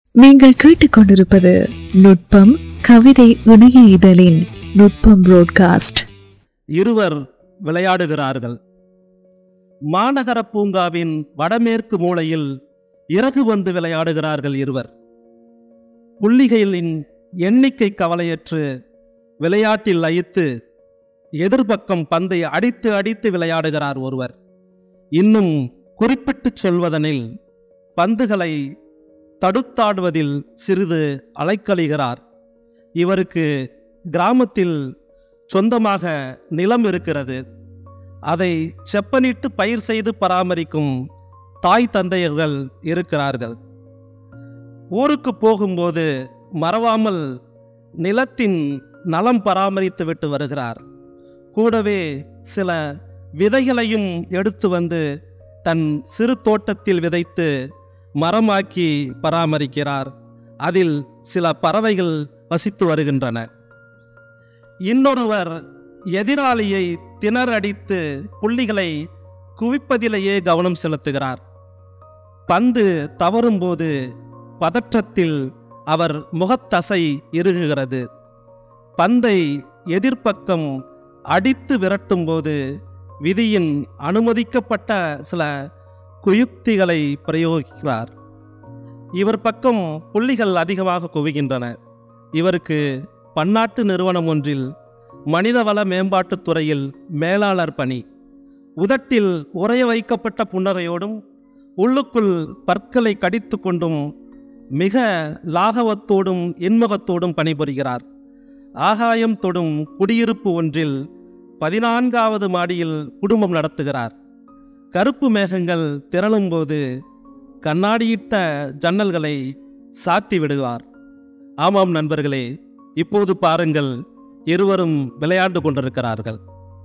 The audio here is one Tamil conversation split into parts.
நீங்கள் கேட்டுக்கொண்டிருப்பது நுட்பம் கவிதை இணைய இதழின் நுட்பம் புரோட்காஸ்ட் இருவர் விளையாடுகிறார்கள் மாநகர பூங்காவின் வடமேற்கு மூலையில் இறகு வந்து விளையாடுகிறார்கள் இருவர் புள்ளிகளின் எண்ணிக்கை கவலையற்று விளையாட்டில் லயித்து எதிர்பக்கம் பந்தை அடித்து அடித்து விளையாடுகிறார் ஒருவர் இன்னும் குறிப்பிட்டுச் சொல்வதனில் பந்துகளை தடுத்தாடுவதில் சிறிது அலைக்கழிகிறார் இவருக்கு கிராமத்தில் சொந்தமாக நிலம் இருக்கிறது அதை செப்பனிட்டு பயிர் செய்து பராமரிக்கும் தாய் தந்தையர்கள் இருக்கிறார்கள் ஊருக்கு போகும்போது மறவாமல் நிலத்தின் நலம் பராமரித்து விட்டு வருகிறார் கூடவே சில விதைகளையும் எடுத்து வந்து தன் சிறு தோட்டத்தில் விதைத்து மரமாக்கி பராமரிக்கிறார் அதில் சில பறவைகள் வசித்து வருகின்றன இன்னொருவர் எதிராளியை திணறடித்து புள்ளிகளை குவிப்பதிலேயே கவனம் செலுத்துகிறார் பந்து தவறும்போது பதற்றத்தில் அவர் முகத்தசை இறுகுகிறது பந்தை எதிர்ப்பக்கம் அடித்து விரட்டும்போது விதியின் அனுமதிக்கப்பட்ட சில குயுக்திகளை பிரயோகிக்கிறார் இவர் பக்கம் புள்ளிகள் அதிகமாக குவிகின்றன இவருக்கு பன்னாட்டு நிறுவனம் ஒன்றில் மனிதவள மேம்பாட்டுத் துறையில் மேலாளர் பணி உதட்டில் உறைய வைக்கப்பட்ட புன்னகையோடும் உள்ளுக்குள் பற்களை கடித்து கொண்டும் மிக லாகவத்தோடும் இன்முகத்தோடும் பணிபுரிகிறார் ஆகாயம் தொடும் குடியிருப்பு ஒன்றில் பதினான்காவது மாடியில் குடும்பம் நடத்துகிறார் கருப்பு மேகங்கள் திரளும்போது கண்ணாடியிட்ட ஜன்னல்களை சாத்தி விடுவார் ஆமாம் நண்பர்களே இப்போது பாருங்கள் இருவரும் விளையாண்டு கொண்டிருக்கிறார்கள்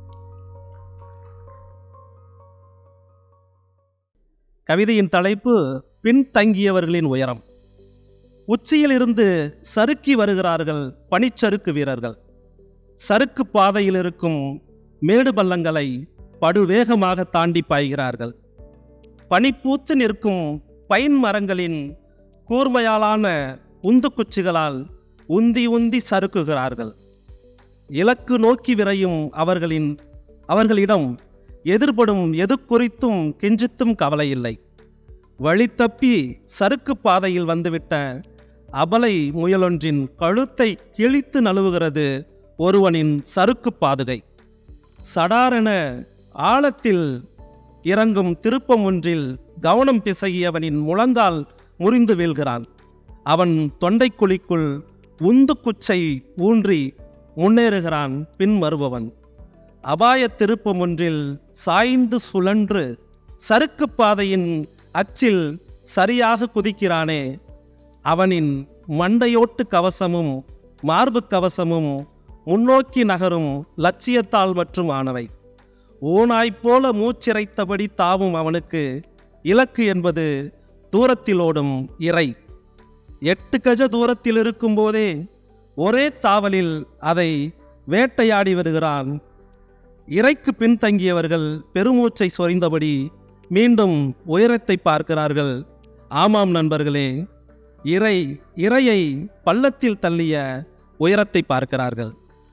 கவிதையின் தலைப்பு பின்தங்கியவர்களின் உயரம் உச்சியிலிருந்து சறுக்கி வருகிறார்கள் பனிச்சறுக்கு வீரர்கள் சறுக்கு பாதையில் இருக்கும் மேடு பள்ளங்களை படுவேகமாக தாண்டி பாய்கிறார்கள் பனிப்பூத்து நிற்கும் பைன் மரங்களின் கூர்மையாலான உந்து குச்சிகளால் உந்தி உந்தி சறுக்குகிறார்கள் இலக்கு நோக்கி விரையும் அவர்களின் அவர்களிடம் எதிர்படும் எது குறித்தும் கிஞ்சித்தும் கவலை இல்லை வழி தப்பி சறுக்கு பாதையில் வந்துவிட்ட அபலை முயலொன்றின் கழுத்தை கிழித்து நழுவுகிறது ஒருவனின் சறுக்கு பாதுகை சடாரென ஆழத்தில் இறங்கும் திருப்பம் ஒன்றில் கவனம் பிசகியவனின் முழங்கால் முறிந்து வீழ்கிறான் அவன் தொண்டைக்குழிக்குள் உந்து குச்சை ஊன்றி முன்னேறுகிறான் பின் வருபவன் அபாய திருப்பம் ஒன்றில் சாய்ந்து சுழன்று சறுக்கு பாதையின் அச்சில் சரியாக குதிக்கிறானே அவனின் மண்டையோட்டு கவசமும் மார்பு கவசமும் முன்னோக்கி நகரும் லட்சியத்தால் மற்றும் ஆனவை ஓனாய்ப் போல மூச்சிறைத்தபடி தாவும் அவனுக்கு இலக்கு என்பது தூரத்தில் ஓடும் இறை எட்டு கஜ தூரத்தில் இருக்கும்போதே ஒரே தாவலில் அதை வேட்டையாடி வருகிறான் இறைக்கு பின்தங்கியவர்கள் பெருமூச்சை சொரிந்தபடி மீண்டும் உயரத்தை பார்க்கிறார்கள் ஆமாம் நண்பர்களே இறை இறையை பள்ளத்தில் தள்ளிய உயரத்தை பார்க்கிறார்கள்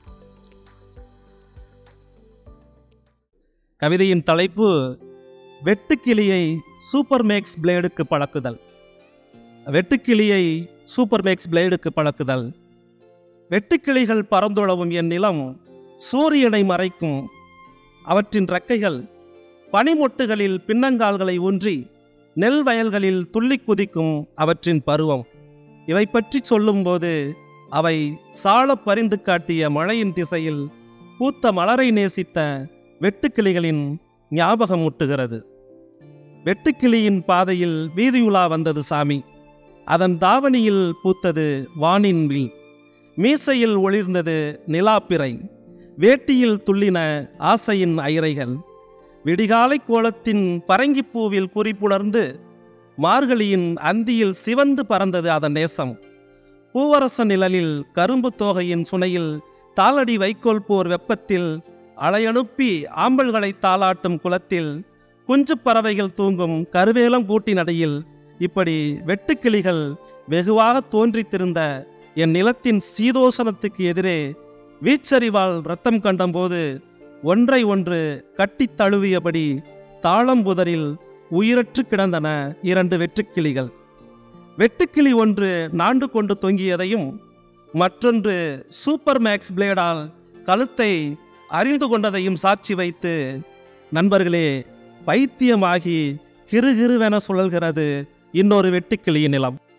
கவிதையின் தலைப்பு வெட்டுக்கிளியை சூப்பர் மேக்ஸ் பிளேடுக்கு பழக்குதல் வெட்டுக்கிளியை சூப்பர் மேக்ஸ் பிளேடுக்கு பழக்குதல் வெட்டுக்கிளிகள் பறந்துழவும் என் நிலம் சூரியனை மறைக்கும் அவற்றின் ரெக்கைகள் பனிமொட்டுகளில் பின்னங்கால்களை ஊன்றி நெல் வயல்களில் துள்ளி குதிக்கும் அவற்றின் பருவம் இவை பற்றி சொல்லும்போது அவை சால பரிந்து காட்டிய மழையின் திசையில் பூத்த மலரை நேசித்த வெட்டுக்கிளிகளின் ஞாபகம் முட்டுகிறது வெட்டுக்கிளியின் பாதையில் வீதியுலா வந்தது சாமி அதன் தாவணியில் பூத்தது வானின் வில் மீசையில் ஒளிர்ந்தது நிலாப்பிறை வேட்டியில் துள்ளின ஆசையின் ஐரைகள் விடிகாலை கோலத்தின் பரங்கிப்பூவில் குறிப்புணர்ந்து மார்கழியின் அந்தியில் சிவந்து பறந்தது அதன் நேசம் பூவரச நிழலில் கரும்பு தோகையின் சுனையில் தாளடி வைக்கோல் போர் வெப்பத்தில் அலையனுப்பி ஆம்பல்களை தாளாட்டும் குளத்தில் குஞ்சு பறவைகள் தூங்கும் கருவேலம் கூட்டின் அடியில் இப்படி வெட்டுக்கிளிகள் வெகுவாக தோன்றித்திருந்த என் நிலத்தின் சீதோசனத்துக்கு எதிரே வீச்சரிவால் ரத்தம் கண்டபோது ஒன்றை ஒன்று கட்டித் தழுவியபடி தாளம்புதரில் உயிரற்று கிடந்தன இரண்டு வெட்டுக்கிளிகள் வெட்டுக்கிளி ஒன்று நாண்டு கொண்டு தொங்கியதையும் மற்றொன்று சூப்பர் மேக்ஸ் பிளேடால் கழுத்தை அறிந்து கொண்டதையும் சாட்சி வைத்து நண்பர்களே பைத்தியமாகி கிறுகிறுவென சுழல்கிறது இன்னொரு வெட்டுக்கிளியின் நிலம்